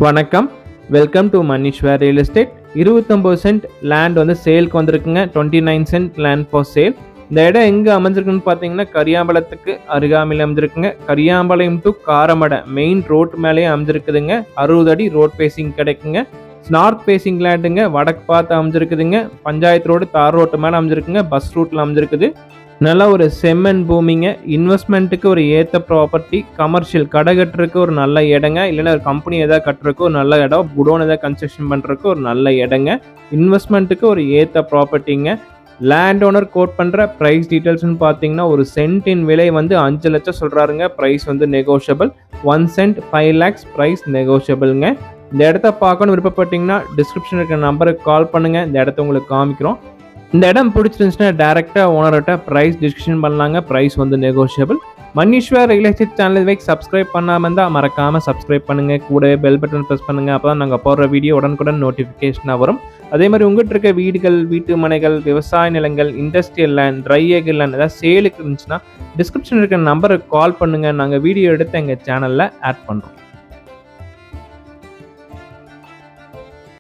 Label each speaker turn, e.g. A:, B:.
A: வணக்கம் welcome to Maneeswar real estate இருபத்தொம்போது cent land வந்து சேலுக்கு வந்திருக்குங்க twenty nine cent land for sale இந்த இடம் எங்கே அமைஞ்சிருக்குன்னு பார்த்தீங்கன்னா கரியாம்பலத்துக்கு அருகாமையில் அமைஞ்சிருக்குங்க Kariyampalayam to Karamadai main road மேலேயே அமைஞ்சிருக்குதுங்க அறுபது அடி ரோட் பேசிங் கிடைக்குங்க நார்த் பேசிங் லேண்டுங்க வடக்கு பார்த்து அமைஞ்சிருக்குதுங்க பஞ்சாயத்து ரோடு தார் ரோட்டு மேலே அமைஞ்சிருக்குங்க பஸ் ரூட்டில் அமைஞ்சிருக்குது நல்ல ஒரு செம்மன் பூமிங்க இன்வெஸ்ட்மெண்ட்டுக்கு ஒரு ஏற்ற ப்ராப்பர்ட்டி கமர்ஷியல் கடை கட்டுறதுக்கு ஒரு நல்ல இடங்க இல்லைன்னா ஒரு கம்பெனி எதாவது கட்டுறதுக்கு ஒரு நல்ல இடம் குடோன் எதாவது கன்ஸ்ட்ரக்ஷன் பண்ணுறதுக்கு ஒரு நல்ல இடங்க இன்வெஸ்ட்மெண்ட்டுக்கு ஒரு ஏற்ற ப்ராப்பர்ட்டிங்க லேண்ட் ஓனர் கோட் பண்ணுற ப்ரைஸ் டீட்டெயில்ஸ்னு பார்த்தீங்கன்னா ஒரு சென்ட்டின் விலை வந்து அஞ்சு லட்சம் சொல்கிறாருங்க ப்ரைஸ் வந்து negotiable one cent five lakhs price நெகோஷியபிள்ங்க இந்த இடத்த பார்க்கணும் விருப்பப்பட்டீங்கன்னா டிஸ்கிரிப்ஷன் இருக்கிற நம்பருக்கு கால் பண்ணுங்கள் இந்த இடத்த உங்களுக்கு காமிக்கிறோம் இந்த இடம் பிடிச்சிருந்துச்சுன்னா டேரெக்டாக ஓனர்கிட்ட ப்ரைஸ் டிஸ்கஷன் பண்ணலாங்க ப்ரைஸ் வந்து negotiable Maneeswar real estate channel வைக் சப்ஸ்கிரைப் பண்ணாமல் இருந்தால் மறக்காமல் சப்ஸ்கிரைப் பண்ணுங்கள் கூடவே பெல் பட்டன் ப்ரெஸ் பண்ணுங்கள் அப்போ தான் நாங்கள் போடுற வீடியோ உடனுக்குடன் நோட்டிஃபிகேஷனாக வரும் அதே மாதிரி உங்கள்கிட்ட இருக்க வீடுகள் வீட்டு மனைகள் விவசாய நிலங்கள் industrial land dry acre land ஏதாவது சேலுக்கு இருந்துச்சுன்னா டிஸ்கிரிப்ஷன் இருக்கிற நம்பருக்கு கால் பண்ணுங்கள் நாங்கள் வீடியோ எடுத்து எங்கள் சேனலில் ஆட் பண்ணுறோம்